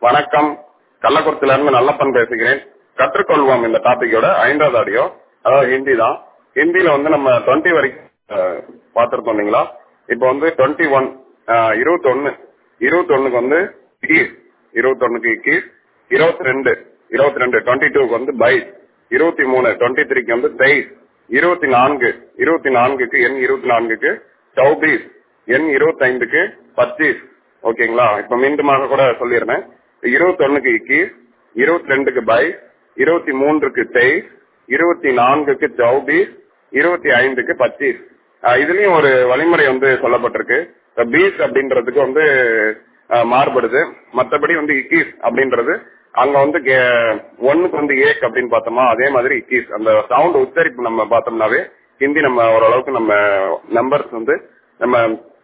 வணக்கம் கள்ளக்குறிச்சியில இருந்து நல்லப்பன் பேசுகிறேன் கற்றுக்கொள்வோம் இந்த டாபிக்கோட ஐந்தாவது ஆடியோ அதாவது ஹிந்தி தான் ஹிந்தில வந்து நம்ம டுவெண்ட்டி வரைக்கும் அஹ், பார்த்திருக்கோம் இல்லைங்களா இப்போ வந்து டுவெண்ட்டி ஒன் இருபத்தொன்னு இருபத்தொன்னுக்கு வந்து கீஸ் இருபத்தொன்னுக்கு கீஸ் இருபத்தி ரெண்டு இருபத்தி ரெண்டு டுவெண்ட்டி டூக்கு வந்து பைஸ் இருபத்தி மூணு டுவெண்ட்டி த்ரீக்கு வந்து தெய்ஸ் இருபத்தி நான்கு இருபத்தி நான்குக்கு எண் இருபத்தி நான்குக்கு சௌபீஸ் எண் இருபத்தைந்துக்கு பச்சீஸ் ஓகேங்களா இப்ப மீண்டுமாக கூட சொல்லிடுறேன் இருபத்தொன்னுக்கு கீஸ் இருபத்தி ரெண்டுக்கு பைஸ் இருபத்தி மூன்றுக்கு தெய்ஸ் இருபத்தி நான்குக்கு சௌபீஸ் இருபத்தி ஐந்துக்கு பச்சீஸ் ஆஹ் இதுலயும் ஒரு வழிமுறை வந்து சொல்லப்பட்டிருக்கு பீஸ் அப்படின்றதுக்கு வந்து ஆஹ் மாறுபடுது மத்தபடி வந்து இக்கீஸ் அப்படின்றது அங்க வந்து கே- ஒண்ணுக்கு வந்து ஏக் அப்படின்னு பார்த்தோமா அதே மாதிரி இக்கீஸ் அந்த சவுண்ட் உச்சரிப்பு நம்ம பார்த்தோம்னாவே ஹிந்தி நம்ம ஓரளவுக்கு நம்ம நம்பர்ஸ் வந்து நம்ம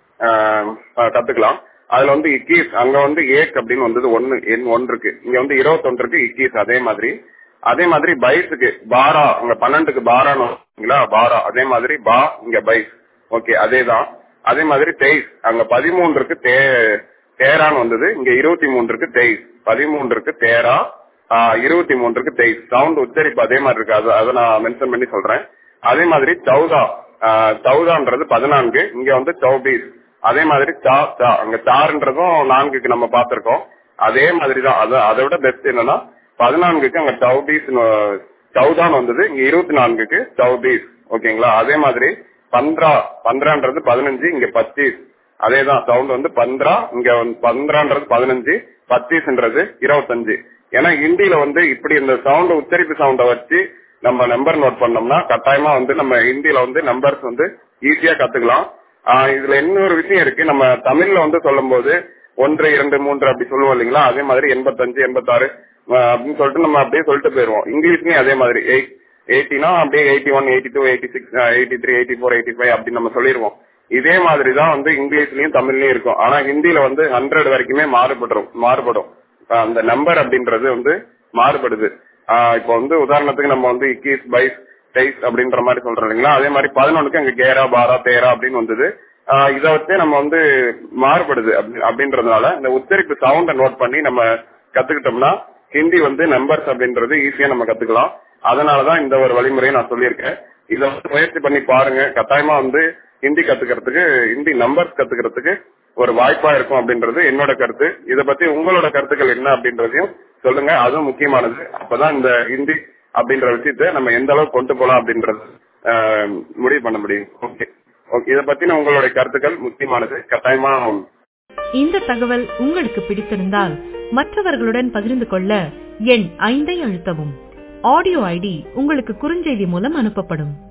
ஆஹ் ஆஹ் கத்துக்கலாம் அதுல வந்து இக்கீஸ் அங்க வந்து ஏக் அப்படின்னு வந்தது ஒன்னு எண் ஒன்றுக்கு இங்க வந்து இருபத்தொன்றுக்கு இக்கீஸ் அதே மாதிரி அதே மாதிரி பைஸுக்கு பாரா அங்க பன்னெண்டுக்கு பாரான்னு வருங்களா பாரா அதே மாதிரி பா இங்க பைஸ் ஓகே அதேதான் அதே மாதிரி தெய்ஸ் அங்க பதிமூன்றுக்கு தே தேரான்னு வந்தது இங்க இருபத்தி மூன்றுக்கு தெய்ஸ் பதிமூன்றுக்கு தேரா ஆஹ் இருபத்தி மூன்றுக்கு தெய்ஸ் சவுண்ட் உச்சரிப்பு அதே மாதிரி இருக்கு அது அதை நான் மென்ஷன் பண்ணி சொல்றேன் அதே மாதிரி சௌதா ஆஹ் சௌதான்றது பதினான்கு இங்க வந்து சௌபீஸ் அதே மாதிரி சா சா அங்க சார்ன்றதும் நான்குக்கு நம்ம பார்த்திருக்கோம் அதே மாதிரி தான் அது அதை விட பெஸ்ட் என்னன்னா பதினான்குக்கு அங்க சௌபீஸ் சௌதான் வந்தது இங்க இருபத்தி நான்குக்கு சௌபீஸ் ஓகேங்களா அதே மாதிரி பந்த்ரா பந்த்ரான்றது பதினஞ்சு இங்க பச்சீஸ் அதேதான் சவுண்ட் வந்து பந்த்ரா இங்க வந்து பந்த்ரான்றது பதினஞ்சு பச்சீஸ்ன்றது இருபத்தஞ்சு ஏன்னா ஹிந்தியில வந்து இப்படி இந்த சவுண்ட் உச்சரிப்பு சவுண்ட வச்சு நம்ம நம்பர் நோட் பண்ணோம்னா கட்டாயமா வந்து நம்ம ஹிந்தியில வந்து நம்பர்ஸ் வந்து ஈஸியா கத்துக்கலாம் ஆஹ் இதுல இன்னொரு விஷயம் இருக்கு நம்ம தமிழ்ல வந்து சொல்லும் போது ஒன்று இரண்டு மூன்று அப்படி சொல்லுவோம் இல்லைங்களா அதே மாதிரி எண்பத்தஞ்சு எண்பத்தாறு ஆஹ் அப்படின்னு சொல்லிட்டு நம்ம அப்படியே சொல்லிட்டு போயிருவோம் இங்கிலீஷ்லயும் அதே மாதிரி எயிட் எயிட்டினா அப்படியே eighty one eighty two eighty six eighty three eighty four eighty five அப்படி நம்ம சொல்லிடுவோம் இதே மாதிரி தான் வந்து இங்கிலீஷ்லயும் தமிழ்லயும் இருக்கும் ஆனா ஹிந்தியில வந்து ஹண்ட்ரட் வரைக்குமே மாறுபடும் மாறுபடும் ஆஹ் அந்த நம்பர் அப்படின்றது வந்து மாறுபடுது ஆஹ் இப்போ வந்து உதாரணத்துக்கு நம்ம வந்து இக்கீஸ் பைஸ் டெய்ஸ் அப்படின்ற மாதிரி சொல்றோம் இல்லைங்களா அதே மாதிரி பதினொன்னுக்கு அங்க கேரா பாரா தேரா அப்படின்னு வந்தது ஆஹ் இதை வச்சே நம்ம வந்து மாறுபடுது அப்படி- அப்படின்றதுனால இந்த உச்சரிப்பு சவுண்ட நோட் பண்ணி நம்ம கத்துக்கிட்டோம்னா ஹிந்தி வந்து நம்பர்ஸ் அப்படின்றது ஈஸியா நம்ம கத்துக்கலாம் அதனாலதான் இந்த ஒரு வழிமுறையை நான் சொல்லியிருக்கேன் இதை வந்து முயற்சி பண்ணி பாருங்க கட்டாயமா வந்து ஹிந்தி கத்துக்கிறதுக்கு ஹிந்தி நம்பர்ஸ் கத்துக்கிறதுக்கு ஒரு வாய்ப்பா இருக்கும் அப்படின்றது என்னோட கருத்து இத பத்தி உங்களோட கருத்துக்கள் என்ன அப்படின்றதையும் சொல்லுங்க அதுவும் முக்கியமானது அப்பதான் இந்த ஹிந்தி அப்படின்ற விஷயத்தை நம்ம எந்த அளவுக்கு கொண்டு போலாம் அப்படின்றது ஆஹ், முடிவு பண்ண முடியும் ஓகே ஓகே இத பத்தின உங்களுடைய கருத்துக்கள் முக்கியமானது கட்டாயமா இந்த தகவல் உங்களுக்கு பிடித்திருந்தால் மற்றவர்களுடன் பகிர்ந்து கொள்ள எண் ஐந்தை அழுத்தவும் ஆடியோ ஐடி உங்களுக்கு குறுஞ்செய்தி மூலம் அனுப்பப்படும்